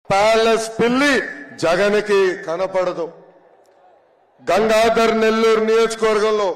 palace పిల్లి జగన్కి కనపడదు గంగాధర్ నెల్లూరు నియోజకవర్గంలో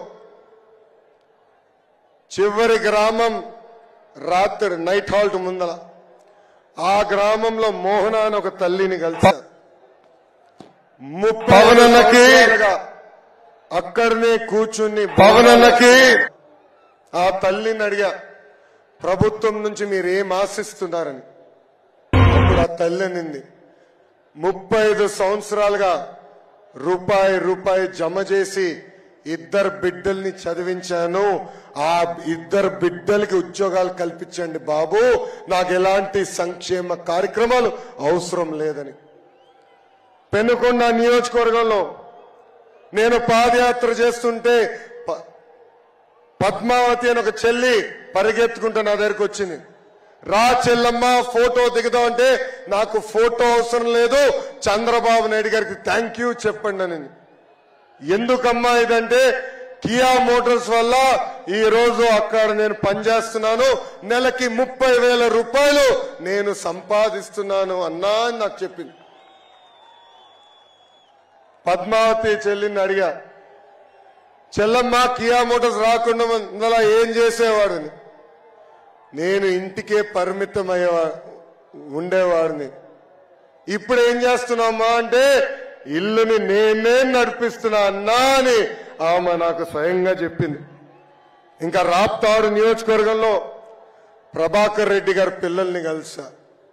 చివరి గ్రామం రాత్రి నైట్ హాల్ట్ ముందల ఆ గ్రామంలో మోహన అని ఒక తల్లిని కలిశారు ముప్పై పవనన్నకి సంవత్సరాలుగా అక్కడనే కూర్చుని పవనన్నకి ఆ తల్లిని అడిగా ప్రభుత్వం నుంచి మీరు ఏం ఆశిస్తున్నారని అప్పుడు ఆ తల్లి అనింది ముప్పై ఐదు సంవత్సరాలుగా రూపాయి రూపాయి జమ చేసి ఇద్దరు బిడ్డల్ని చదివించాను ఆ ఇద్దరు బిడ్డలకి ఉద్యోగాలు కల్పించండి బాబు నాకు ఎలాంటి సంక్షేమ కార్యక్రమాలు అవసరం లేదని పెనుకొండ నియోజకవర్గంలో నేను పాదయాత్ర చేస్తుంటే ప- పద్మావతి అని ఒక చెల్లి పరిగెత్తుకుంటూ నా దగ్గరికి వచ్చింది రా చెల్లమ్మ ఫోటో దిగుదాం అంటే నాకు ఫోటో అవసరం లేదు చంద్రబాబు నాయుడు గారికి థ్యాంక్ యూ చెప్పండి అని ఎందుకమ్మా ఇదంటే కియా మోటార్స్ వల్ల ఈ రోజు అక్కడ నేను పనిచేస్తున్నాను నెలకి ముప్పై వేల రూపాయలు నేను సంపాదిస్తున్నాను అన్నా అని నాకు చెప్పింది పద్మావతి చెల్లిని అడిగా చెల్లమ్మ కియా మోటార్స్ రాకుండా ముందల ఏం చేసేవాడని నేను ఇంటికే పరిమితం అయ్యేవా ఉండేవాడిని ఇప్పుడు ఏం చేస్తున్నామా అంటే ఇల్లుని నేనే నడిపిస్తున్నా అన్నా అని ఆమె నాకు స్వయంగా చెప్పింది ఇంకా రాప్తాడు నియోజకవర్గంలో ప్రభాకర్ రెడ్డి గారి పిల్లల్ని కలిసా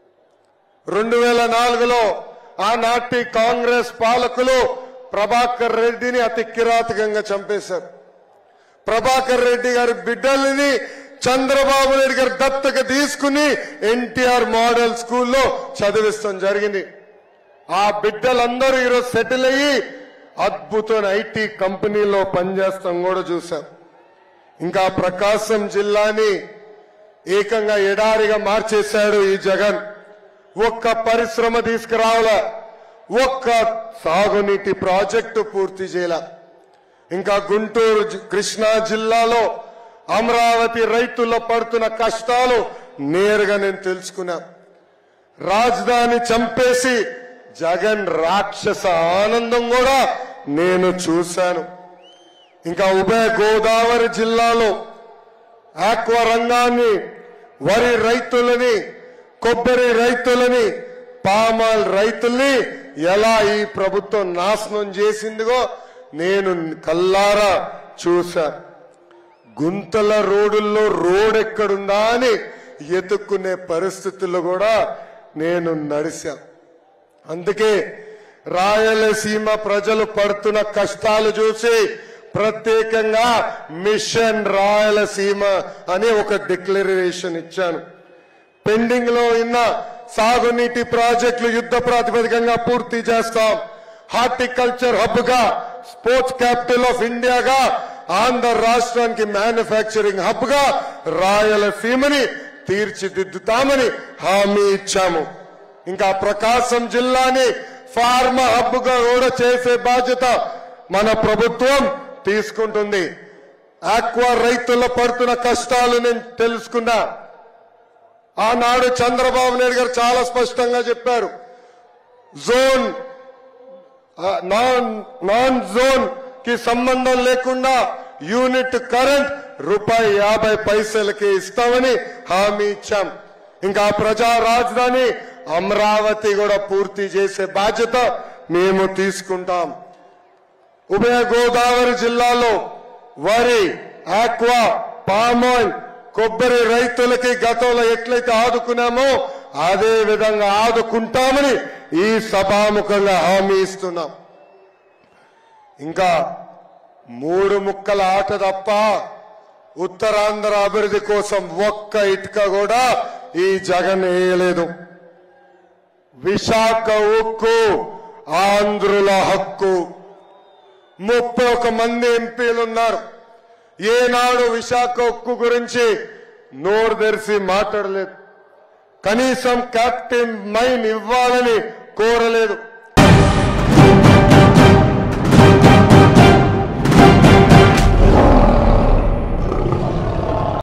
రెండు వేల నాలుగులో ఆనాటి కాంగ్రెస్ పాలకులు ప్రభాకర్ రెడ్డిని అతి కిరాతకంగా చంపేశారు ప్రభాకర్ రెడ్డి గారి బిడ్డల్ని చంద్రబాబు నాయుడు గారి దత్తక తీసుకుని ఎన్టీఆర్ మోడల్ స్కూల్లో చదివిస్తాం జరిగింది ఆ బిడ్డలందరూ ఈరోజు సెటిల్ అయ్యి అద్భుతమైన ఐటీ కంపెనీలో పనిచేస్తాం కూడా చూసాం ఇంకా ప్రకాశం జిల్లాని ఏకంగా ఎడారిగా మార్చేశాడు ఈ జగన్ ఒక్క పరిశ్రమ తీసుకురావాల ఒక్క సాగునీటి ప్రాజెక్టు పూర్తి చేయాల ఇంకా గుంటూరు జి- కృష్ణా జిల్లాలో అమరావతి రైతుల్లో పడుతున్న కష్టాలు నేరుగా నేను తెలుసుకున్నా రాజధాని చంపేసి జగన్ రాక్షస ఆనందం కూడా నేను చూశాను ఇంకా ఉభయ గోదావరి జిల్లాలో ఆక్వా రంగాన్ని వరి రైతులని కొబ్బరి రైతులని పామాల్ రైతుల్ని ఎలా ఈ ప్రభుత్వం నాశనం చేసిందిగో నేను కల్లారా చూశా గుంతల రోడ్డుల్లో రోడ్ ఎక్కడుందా అని ఎతుక్కునే పరిస్థితుల్లో కూడా నేను నడిచా అందుకే రాయలసీమ ప్రజలు పడుతున్న కష్టాలు చూసి ప్రత్యేకంగా మిషన్ రాయలసీమ అని ఒక డిక్లరేషన్ ఇచ్చాను పెండింగ్ లో ఉన్న సాగునీటి ప్రాజెక్టులు యుద్ధ ప్రాతిపదికంగా పూర్తి చేస్తాం హార్టికల్చర్ హబ్ గా స్పోర్ట్స్ క్యాపిటల్ ఆఫ్ ఇండియాగా ఆంధ్ర రాష్ట్రానికి మ్యానుఫ్యాక్చరింగ్ హబ్ గా రాయలసీమని తీర్చిదిద్దుతామని హామీ ఇచ్చాము ఇంకా ప్రకాశం జిల్లాని ఫార్మా హబ్ గా కూడా చేసే బాధ్యత మన ప్రభుత్వం తీసుకుంటుంది ఆక్వా రైతుల్లో పడుతున్న కష్టాలు నేను తెలుసుకున్నా ఆనాడు చంద్రబాబు నాయుడు గారు చాలా స్పష్టంగా చెప్పారు జోన్ ఆ, నాన్ నాన్ జోన్ కి సంబంధం లేకుండా యూనిట్ కరెంట్ రూపాయి యాభై పైసలకి ఇస్తామని హామీ ఇచ్చాం ఇంకా ప్రజా రాజధాని అమరావతి కూడా పూర్తి చేసే బాధ్యత మేము తీసుకుంటాం ఉభయ గోదావరి జిల్లాలో వరి ఆక్వా పామాయిల్ కొబ్బరి రైతులకి గతంలో ఎట్లయితే ఆదుకున్నామో అదే విధంగా ఆదుకుంటామని ఈ సభాముఖంగా హామీ ఇస్తున్నాం ఇంకా మూడు ముక్కల ఆట తప్ప ఉత్తరాంధ్ర అభివృద్ధి కోసం ఒక్క ఇటుక కూడా ఈ జగన్ వేయలేదు విశాఖ ఉక్కు ఆంధ్రుల హక్కు ముప్పై ఒక మంది ఎంపీలు ఉన్నారు ఏనాడు విశాఖ ఉక్కు గురించి నోరు తెరిచి మాట్లాడలేదు కనీసం క్యాప్టెన్ మైన్ ఇవ్వాలని కోరలేదు